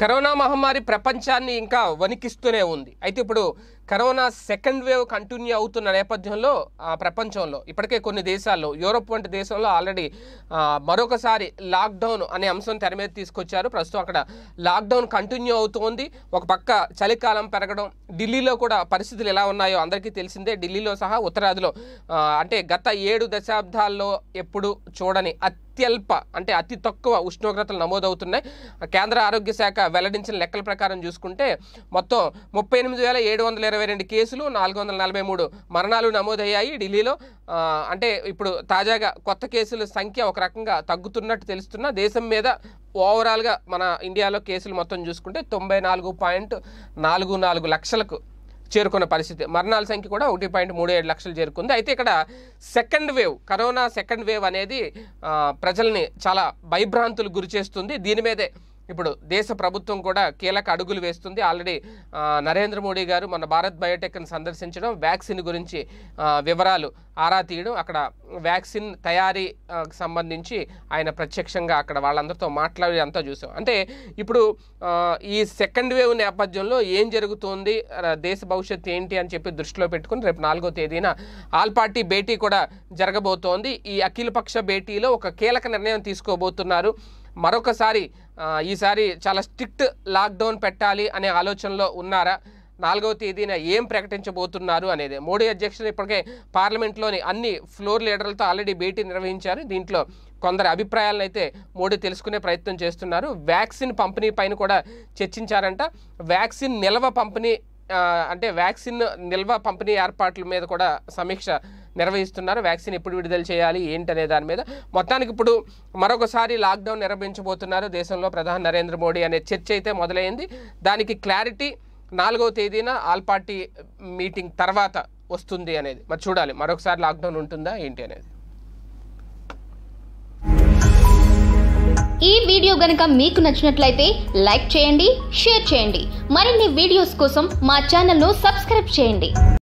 corona మహమ్మారి ప్రపంచాన్ని ఇంకా వణికిస్తూనే ఉంది అయితే ఇప్పుడు కరోనా సెకండ్ వేవ్ కంటిన్యూ అవుతున్న నేపథ్యంలో ఆ, ప్రపంచంలో ఇప్పటికే కొన్ని దేశాల్లో యూరోప్ వంటి దేశంలో ఆల్రెడీ ఆ, మరొకసారి లాక్డౌన్ అనే అంశం తెర మీద తీసుకొచ్చారు ప్రస్తుతం అక్కడ లాక్డౌన్ కంటిన్యూ అవుతోంది ఒక పక్క చలికాలం పెరగడం ఢిల్లీలో కూడా పరిస్థితులు ఎలా ఉన్నాయో అందరికీ తెలిసిందే ఢిల్లీలో సహా ఉత్తరాదిలో ఆ, అంటే గత ఏడు దశాబ్దాల్లో ఎప్పుడు చూడని అత్యల్ప అంటే అతి తక్కువ ఉష్ణోగ్రతలు నమోదవుతున్నాయి కేంద్ర ఆరోగ్య శాఖ వెల్లడించిన లెక్కల ప్రకారం చూసుకుంటే మొత్తం ముప్పై ఎనిమిది వేల ఏడు వందల ఇరవై రెండు కేసులు నాలుగు వందల నలభై మూడు మరణాలు నమోదయ్యాయి ఢిల్లీలో ఆ, అంటే ఇప్పుడు తాజాగా కొత్త కేసుల సంఖ్య ఒక రకంగా తగ్గుతున్నట్టు తెలుస్తున్న దేశం మీద ఓవరాల్గా మన ఇండియాలో కేసులు మొత్తం చూసుకుంటే తొంభై నాలుగు పాయింట్ నాలుగు నాలుగు లక్షలకు చేరుకున్న పరిస్థితి మరణాల సంఖ్య కూడా ఒకటి పాయింట్ మూడు ఏడు లక్షలు చేరుకుంది అయితే ఇక్కడ second wave corona second wave అనేది ఆ, ప్రజల్ని చాలా భయభ్రాంతులు గురి చేస్తుంది దీని మీదే ఇప్పుడు దేశ ప్రభుత్వం కూడా కీలక అడుగులు వేస్తుంది ఆల్రెడీ ఆ, నరేంద్ర మోడీ గారు మన భారత్ బయోటెక్ని సందర్శించడం వ్యాక్సిన్ గురించి ఆ, వివరాలు ఆరా తీయడం అక్కడ వ్యాక్సిన్ తయారీ ఆ, కు సంబంధించి ఆయన ప్రత్యక్షంగా అక్కడ వాళ్ళందరితో మాట్లాడి అంతా చూసాం అంటే ఇప్పుడు ఆ, ఈ సెకండ్ వేవ్ నేపథ్యంలో ఏం జరుగుతుంది ఆ, దేశ భవిష్యత్తు ఏంటి అని చెప్పి దృష్టిలో పెట్టుకుని రేపు నాలుగో తేదీన ఆల్ పార్టీ భేటీ కూడా జరగబోతోంది ఈ అఖిలపక్ష భేటీలో ఒక కీలక నిర్ణయం తీసుకోబోతున్నారు మరొకసారి ఆ, ఈసారి చాలా స్ట్రిక్ట్ లాక్డౌన్ పెట్టాలి అనే ఆలోచనలో ఉన్నారా నాలుగవ తేదీన ఏం ప్రకటించబోతున్నారు అనేది మోడీ అధ్యక్షుడు ఇప్పటికే పార్లమెంట్లోని అన్ని ఫ్లోర్ లీడర్లతో ఆల్రెడీ భేటీ నిర్వహించారు దీంట్లో కొందరి అభిప్రాయాలను అయితే మోడీ తెలుసుకునే ప్రయత్నం చేస్తున్నారు వ్యాక్సిన్ పంపిణీ పైన కూడా చర్చించారంట వ్యాక్సిన్ నిల్వ పంపిణీ ఆ, అంటే వ్యాక్సిన్ నిల్వ పంపిణీ ఏర్పాట్ల మీద కూడా సమీక్ష నిర్వహిస్తున్నారు వ్యాక్సిన్ ఎప్పుడు విడుదల చేయాలి ఏంటనే దాని మీద మొత్తానికి ఇప్పుడు మరొకసారి లాక్డౌన్ నిర్వహించబోతున్నారు దేశంలో ప్రధాని నరేంద్ర మోడీ అనే చర్చ అయితే మొదలైంది దానికి క్లారిటీ నాలుగవ తేదీన ఆల్ పార్టీ మీటింగ్ తర్వాత వస్తుంది అనేది మరి చూడాలి మరొకసారి లాక్డౌన్ ఉంటుందా ఏంటి అనేది ఈ వీడియో గనుక మీకు నచ్చినట్లయితే లైక్ చేయండి షేర్ చేయండి మరిన్ని వీడియోస్ కోసం మా ఛానల్ను సబ్స్క్రైబ్ చేయండి